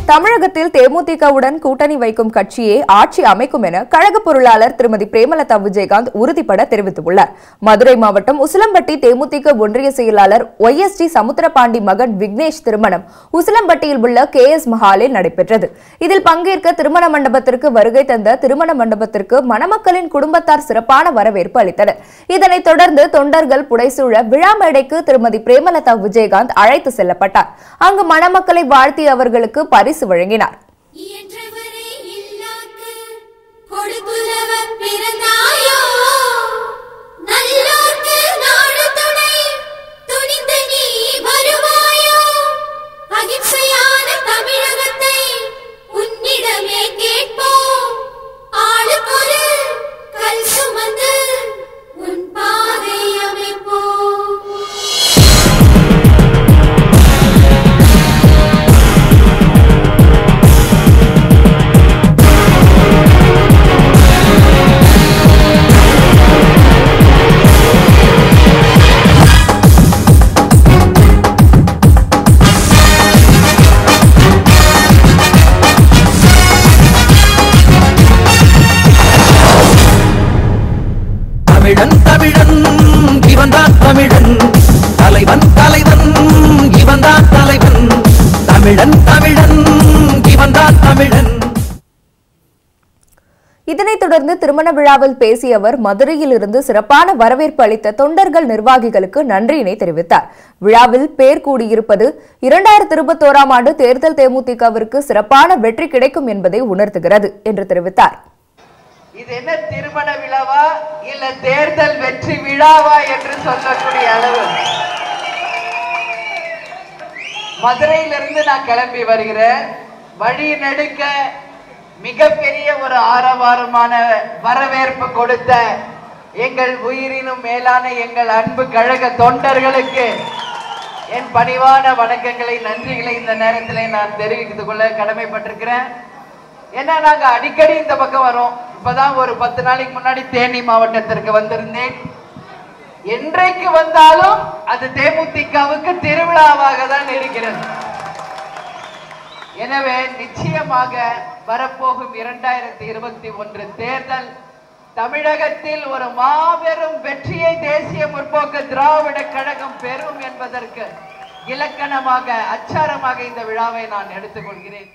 தமிழகத்தில் தேமுதிகவுடன் கூட்டணி வைக்கும் கட்சியே ஆட்சி அமைக்கும் என கழக பொருளாளர் திருமதி பிரேமலதா விஜயகாந்த் உறுதிபட தெரிவித்துள்ளார் மதுரை மாவட்டம் உசிலம்பட்டி தேமுதிக ஒன்றிய செயலாளர் ஒய் எஸ் டி சமுத்திரபாண்டி மகன் விக்னேஷ் திருமணம் உசிலம்பட்டியில் உள்ள கே எஸ் மஹாலில் நடைபெற்றது இதில் பங்கேற்க திருமண மண்டபத்திற்கு வருகை தந்த திருமண மண்டபத்திற்கு மணமக்களின் குடும்பத்தார் சிறப்பான வரவேற்பு அளித்தனர் இதனைத் தொடர்ந்து தொண்டர்கள் புடைசூழ விழா மேடைக்கு திருமதி பிரேமலதா விஜயகாந்த் அழைத்து செல்லப்பட்டார் அங்கு மணமக்களை வாழ்த்தி அவர்களுக்கு பரிசு வழங்கினார் இயன்றவரை இல்லாக்கு கொடுக்குலவம் பிறந்தாயோ நல்லோர்க்கு நாடு துணை துணிந்து நீ வருவாயோ அகிம்சையான தமிழகத்தை உன்னிடமே கேட்போம் ஆளுக்கொரு கல் சுமந்து உன் பாதை அமைப்போம் தமிழன் தமிழன் இவன்தான் தமிழன் தலைவன் தலைவன் இவன்தான் தலைவன் தமிழன் தமிழன் இவன்தான் தமிழன் இதனைத் தொடர்ந்து திருமண விழாவில் பேசிய அவர் மதுரையில் இருந்து சிறப்பான வரவேற்பு அளித்த தொண்டர்கள் நிர்வாகிகளுக்கு நன்றியினை தெரிவித்தார் விழாவில் பேர் கூடியிருப்பது இரண்டாயிரத்தி இருபத்தோராம் ஆண்டு தேர்தல் தேமுதிகவிற்கு சிறப்பான வெற்றி கிடைக்கும் என்பதை உணர்த்துகிறது என்று தெரிவித்தார் இது என்ன திருமண விழாவா இல்ல தேர்தல் வெற்றி விழாவா என்று சொல்லக்கூடிய அளவு மதுரையிலிருந்து நான் கிளம்பி வருகிறேன் வழி நெடுக்க மிகப்பெரிய ஒரு ஆரவாரமான வரவேற்பு கொடுத்த எங்கள் உயிரினும் மேலான எங்கள் அன்பு கழக தொண்டர்களுக்கு என் பணிவான வணக்கங்களை நன்றிகளை இந்த நேரத்தில் நான் தெரிவித்துக் கொள்ள கடமைப்பட்டிருக்கிறேன் ஏன்னா நாங்க அடிக்கடி இந்த பக்கம் வரோம் இப்பதான் ஒரு பத்து நாளைக்கு முன்னாடி தேனி மாவட்டத்திற்கு வந்திருந்தேன் என்றைக்கு வந்தாலும் அது தேமுதிகவுக்கு திருவிழாவாக தான் இருக்கிறது எனவே நிச்சயமாக வரப்போகும் இரண்டாயிரத்தி இருபத்தி ஒன்று தேர்தல் தமிழகத்தில் ஒரு மாபெரும் வெற்றியை தேசிய முற்போக்கு திராவிட கழகம் பெறும் என்பதற்கு இலக்கணமாக அச்சாரமாக இந்த விழாவை நான் எடுத்துக்கொள்கிறேன்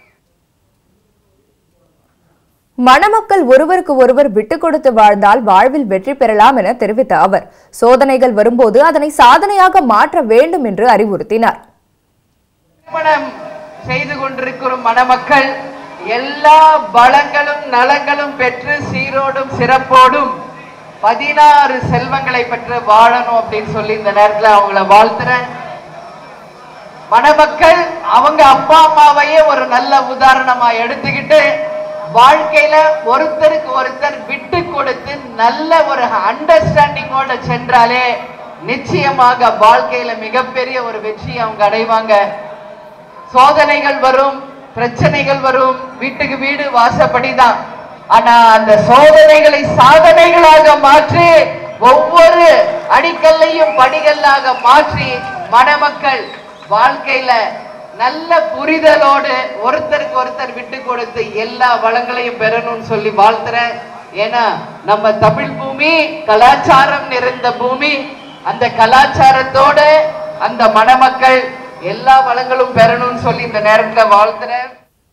மணமக்கள் ஒருவருக்கு ஒருவர் விட்டுக் கொடுத்து வாழ்ந்தால் வாழ்வில் வெற்றி பெறலாம் என தெரிவித்த அவர் சோதனைகள் வரும்போது அதனை சாதனையாக மாற்ற வேண்டும் என்று அறிவுறுத்தினார் திருமணம் செய்து கொண்டிருக்கிற மணமக்கள் எல்லா பலங்களும் நலங்களும் பெற்று சீரோடும் சிறப்போடும் பதினாறு செல்வங்களை பெற்று வாழணும் அப்படின்னு சொல்லி இந்த நேரத்துல அவங்கள வாழ்த்துறேன் மணமக்கள் அவங்க அப்பா அம்மாவையே ஒரு நல்ல உதாரணமா எடுத்துக்கிட்டு வாழ்க்கையில ஒருத்தருக்கு ஒருத்தர் விட்டு கொடுத்து நல்ல ஒரு அண்டர்ஸ்டாண்டிங்கோட சென்றாலே நிச்சயமாக வாழ்க்கையில மிகப்பெரிய ஒரு வெற்றி அவங்க அடைவாங்க சோதனைகள் வரும் பிரச்சனைகள் வரும் வீட்டுக்கு வீடு வாசப்படிதான் ஆனா அந்த சோதனைகளை சாதனைகளாக மாற்றி ஒவ்வொரு அடிக்கல்லையும் படிகளாக மாற்றி மணமக்கள் வாழ்க்கையில நல்ல புரிதலோடு ஒருத்தருக்கு ஒருத்தர் விட்டு கொடுத்து எல்லா வளங்களையும் பெறணும்னு சொல்லி வாழ்த்துறேன் ஏன்னா நம்ம தமிழ் பூமி கலாச்சாரம் நிறைந்த பூமி அந்த கலாச்சாரத்தோட அந்த மணமக்கள் எல்லா வளங்களும் பெறணும்னு சொல்லி இந்த நேரத்துல வாழ்த்துறேன்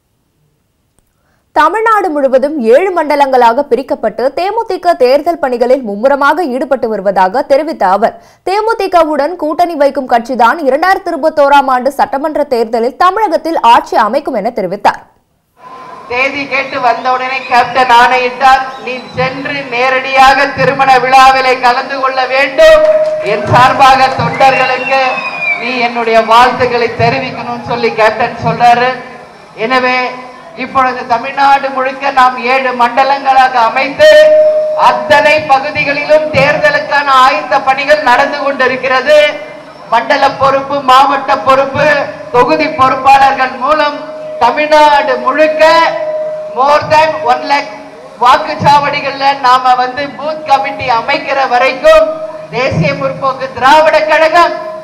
தமிழ்நாடு முழுவதும் ஏழு மண்டலங்களாக பிரிக்கப்பட்டு தேமுதிக தேர்தல் பணிகளில் மும்முரமாக ஈடுபட்டு வருவதாக தெரிவித்த அவர் தேமுதிகவுடன் கூட்டணி வைக்கும் கட்சிதான் இரண்டாயிரத்தி இருபத்தோராம் ஆண்டு சட்டமன்ற தேர்தலில் தமிழகத்தில் ஆட்சி அமைக்கும் என தெரிவித்தார் தேதி கேட்டு வந்த உடனே கேப்டன் ஆணையிட்டார் நீ சென்று நேரடியாக திருமண விழாவிலே கலந்து கொள்ள வேண்டும் என் சார்பாக தொண்டர்களுக்கு நீ என்னுடைய வாழ்த்துக்களை தெரிவிக்கணும்னு சொல்லி கேப்டன் சொல்றாரு எனவே இப்பொழுது தமிழ்நாடு முழுக்க நாம் ஏழு மண்டலங்களாக அமைத்து அத்தனை பகுதிகளிலும் தேர்தலுக்கான ஆயத்த பணிகள் நடந்து கொண்டிருக்கிறது மண்டல பொறுப்பு மாவட்ட பொறுப்பு தொகுதி பொறுப்பாளர்கள் மூலம் தமிழ்நாடு முழுக்க மோர் தேன் ஒன் லேக் வாக்குச்சாவடிகள்ல நாம வந்து பூத் கமிட்டி அமைக்கிற வரைக்கும் தேசிய முற்போக்கு திராவிட கழகம்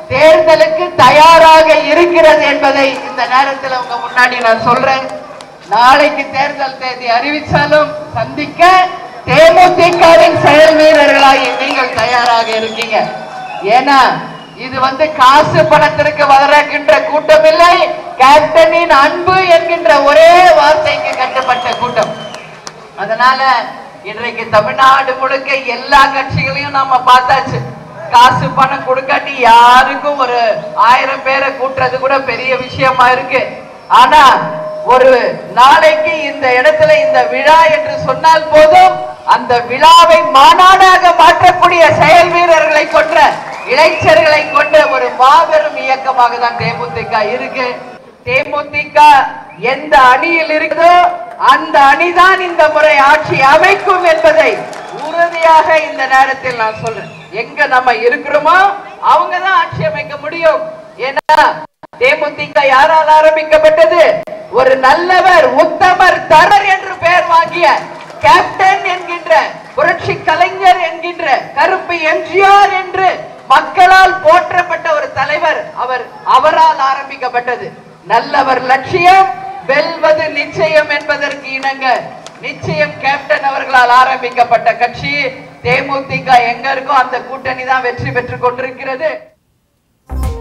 தேர்தலுக்கு தயாராக இருக்கிறது என்பதை இந்த நேரத்தில் உங்க முன்னாடி நான் சொல்றேன் நாளைக்கு தேர்தல் தேதி அறிவிச்சாலும் சந்திக்க தேமுதிகவின் செயல் வீரர்களாகி நீங்கள் தயாராக இருக்கீங்க ஏன்னா இது வந்து காசு பணத்திற்கு வளர்க்கின்ற கூட்டம் இல்லை கேப்டனின் அன்பு என்கின்ற ஒரே வார்த்தைக்கு கட்டுப்பட்ட கூட்டம் அதனால இன்றைக்கு தமிழ்நாடு முழுக்க எல்லா கட்சிகளையும் நாம பார்த்தாச்சு காசு பணம் கொடுக்காட்டி யாருக்கும் ஒரு ஆயிரம் பேரை கூட்டுறது கூட பெரிய விஷயமா இருக்கு ஆனா ஒரு நாளைக்கு இந்த இடத்துல இந்த விழா என்று சொன்னால் போதும் அந்த விழாவை மாநாடாக மாற்றக்கூடிய செயல் வீரர்களை கொன்ற இளைஞர்களை கொண்ட ஒரு மாபெரும் இயக்கமாக தான் தேமுதிக இருக்கு தேமுதிக எந்த அணியில் இருக்குதோ அந்த அணிதான் இந்த முறை ஆட்சி அமைக்கும் என்பதை உறுதியாக இந்த நேரத்தில் நான் சொல்றேன் எங்க நம்ம இருக்கிறோமோ அவங்க தான் ஆட்சி அமைக்க முடியும் ஏன்னா தேமுதிக யாரால் ஆரம்பிக்கப்பட்டது ஒரு நல்லவர் உத்தமர் தரர் என்று பெயர் வாங்கிய கேப்டன் என்கின்ற புரட்சி கலைஞர் என்கின்ற கருப்பு எம்ஜிஆர் என்று மக்களால் போற்றப்பட்ட ஒரு தலைவர் அவர் அவரால் ஆரம்பிக்கப்பட்டது நல்லவர் லட்சியம் வெல்வது நிச்சயம் என்பதற்கு இணங்க நிச்சயம் கேப்டன் அவர்களால் ஆரம்பிக்கப்பட்ட கட்சி தேமுதிக எங்க இருக்கோ அந்த கூட்டணி தான் வெற்றி பெற்றுக் கொண்டிருக்கிறது